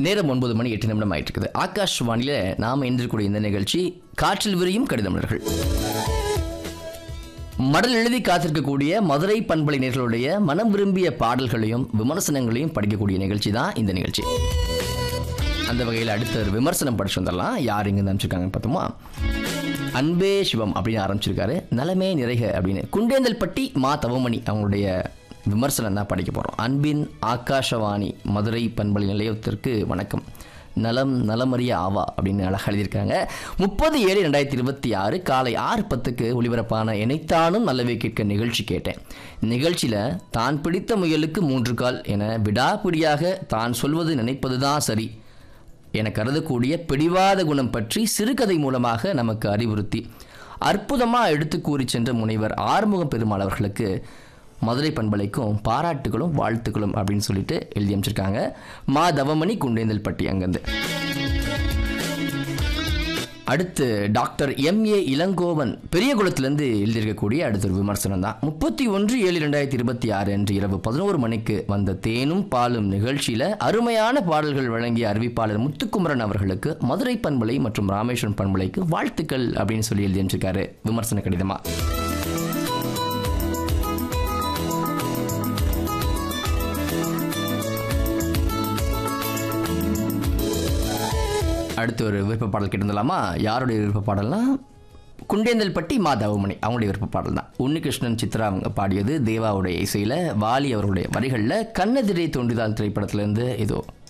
நேரம் ஒன்பது மணி எட்டு நிமிடம் ஆயிட்டு இருக்குது ஆகாஷ்வாணியில நாம் இன்றிருக்கூடிய இந்த நிகழ்ச்சி காற்றில் விரியும் கடிதமலர்கள் மடல் எழுதி காத்திருக்கக்கூடிய மதுரை பண்பலை நேர்களுடைய மனம் விரும்பிய பாடல்களையும் விமர்சனங்களையும் படிக்கக்கூடிய நிகழ்ச்சி தான் இந்த நிகழ்ச்சி அந்த வகையில் அடுத்த ஒரு விமர்சனம் படிச்சு வந்துடலாம் யார் இங்க அனுப்பிச்சிருக்காங்கன்னு பார்த்தோமா அன்பே சிவம் அப்படின்னு ஆரம்பிச்சிருக்காரு நலமே நிறைக அப்படின்னு குண்டேந்தல்பட்டி மா தவமணி அவங்களுடைய விமர்சனம் தான் படிக்க போகிறோம் அன்பின் ஆகாஷவாணி மதுரை பண்பலை நிலையத்திற்கு வணக்கம் நலம் நலமறிய ஆவா அப்படின்னு அழகாக எழுதியிருக்காங்க முப்பது ஏழு ரெண்டாயிரத்தி இருபத்தி ஆறு காலை ஆறு பத்துக்கு ஒளிபரப்பான இணைத்தானும் நல்லவே கேட்க நிகழ்ச்சி கேட்டேன் நிகழ்ச்சியில் தான் பிடித்த முயலுக்கு மூன்று கால் என விடாப்பிடியாக தான் சொல்வது நினைப்பதுதான் சரி என கருதக்கூடிய பிடிவாத குணம் பற்றி சிறுகதை மூலமாக நமக்கு அறிவுறுத்தி அற்புதமாக எடுத்து கூறி சென்ற முனைவர் ஆறுமுகம் பெருமாள் அவர்களுக்கு மதுரை பண்பலைக்கும் பாராட்டுகளும் வாழ்த்துக்களும் அப்படின்னு சொல்லிட்டு எழுதி அமைச்சிருக்காங்க மா தவமணி குண்டேந்தல்பட்டி அங்கேருந்து அடுத்து டாக்டர் எம் ஏ இளங்கோவன் பெரியகுளத்திலிருந்து எழுதியிருக்கக்கூடிய அடுத்த ஒரு விமர்சனம் தான் முப்பத்தி ஒன்று ஏழு ரெண்டாயிரத்தி இருபத்தி ஆறு அன்று இரவு பதினோரு மணிக்கு வந்த தேனும் பாலும் நிகழ்ச்சியில் அருமையான பாடல்கள் வழங்கிய அறிவிப்பாளர் முத்துக்குமரன் அவர்களுக்கு மதுரை பண்பலை மற்றும் ராமேஸ்வரம் பண்பலைக்கு வாழ்த்துக்கள் அப்படின்னு சொல்லி எழுதி அமைச்சிருக்காரு விமர்சன கடிதமா அடுத்து ஒரு விருப்ப பாடல் கேட்டிருந்தலாமா யாருடைய விருப்ப பாடல்னா குண்டேந்தல்பட்டி மா தவமணி அவங்களுடைய விருப்ப பாடல் தான் உன்னிகிருஷ்ணன் சித்ரா அவங்க பாடியது தேவாவுடைய இசையில் வாலி அவருடைய வரிகளில் கண்ணெதிரே தோன்றிதால் திரைப்படத்திலேருந்து இதோ